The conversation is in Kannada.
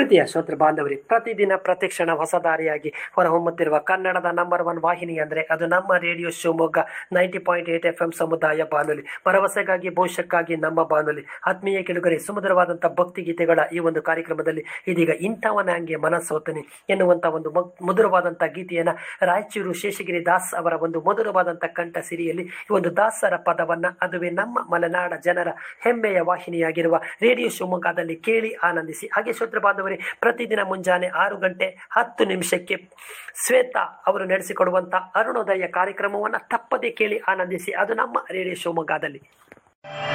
ಪ್ರೀತಿಯ ಶ್ರೋತೃ ಬಾಂಧವರಿ ಪ್ರತಿದಿನ ಪ್ರತಿಕ್ಷಣ ಹೊಸ ದಾರಿಯಾಗಿ ಹೊರಹೊಮ್ಮುತ್ತಿರುವ ಕನ್ನಡದ ನಂಬರ್ ಒನ್ ವಾಹಿನಿ ಅಂದರೆ ಅದು ನಮ್ಮ radio Shivamogga ninety point eight F M ಸಮುದಾಯ ಬಾನುಲಿ ಭರವಸೆಗಾಗಿ ಭವಿಷ್ಯಕ್ಕಾಗಿ ನಮ್ಮ ಬಾನುಲಿ ಆತ್ಮೀಯ ಕೆಳುಗರೆ ಸುಮಧುರವಾದಂಥ ಭಕ್ತಿ ಗೀತೆಗಳ ಈ ಒಂದು ಕಾರ್ಯಕ್ರಮದಲ್ಲಿ ಇದೀಗ ಇಂಥವನಾಂಗೆ ಮನಸ್ಸೋತನೆ ಎನ್ನುವಂಥ ಒಂದು ಮಗ್- ಮಧುರವಾದಂಥ ಗೀತೆಯನ್ನು ರಾಯಚೂರು ಶೇಷಗಿರಿ ದಾಸ್ ಅವರ ಒಂದು ಮಧುರವಾದಂಥ ಕಂಠ ಸಿರಿಯಲ್ಲಿ ಈ ಒಂದು ದಾಸರ ಪದವನ್ನು ಅದುವೇ ನಮ್ಮ ಮಲೆನಾಡ ಜನರ ಹೆಮ್ಮೆಯ ವಾಹಿನಿಯಾಗಿರುವ ರೇಡಿಯೋ ಶಿವಮೊಗ್ಗದಲ್ಲಿ ಕೇಳಿ ಆನಂದಿಸಿ ಹಾಗೆ ಶ್ರೋತೃ ಬಾಂಧವರೇ ಪ್ರತಿದಿನ ಮುಂಜಾನೆ ಆರು ಗಂಟೆ ಹತ್ತು ನಿಮಿಷಕ್ಕೆ ಶ್ವೇತಾ ಅವರು ನಡೆಸಿಕೊಡುವಂಥ ಅರುಣೋದಯ ಕಾರ್ಯಕ್ರಮವನ್ನು ತಪ್ಪದೇ ಕೇಳಿ ಆನಂದಿಸಿ ಅದು ನಮ್ಮ ರೇಡಿಯೋ ಶಿವಮೊಗ್ಗದಲ್ಲಿ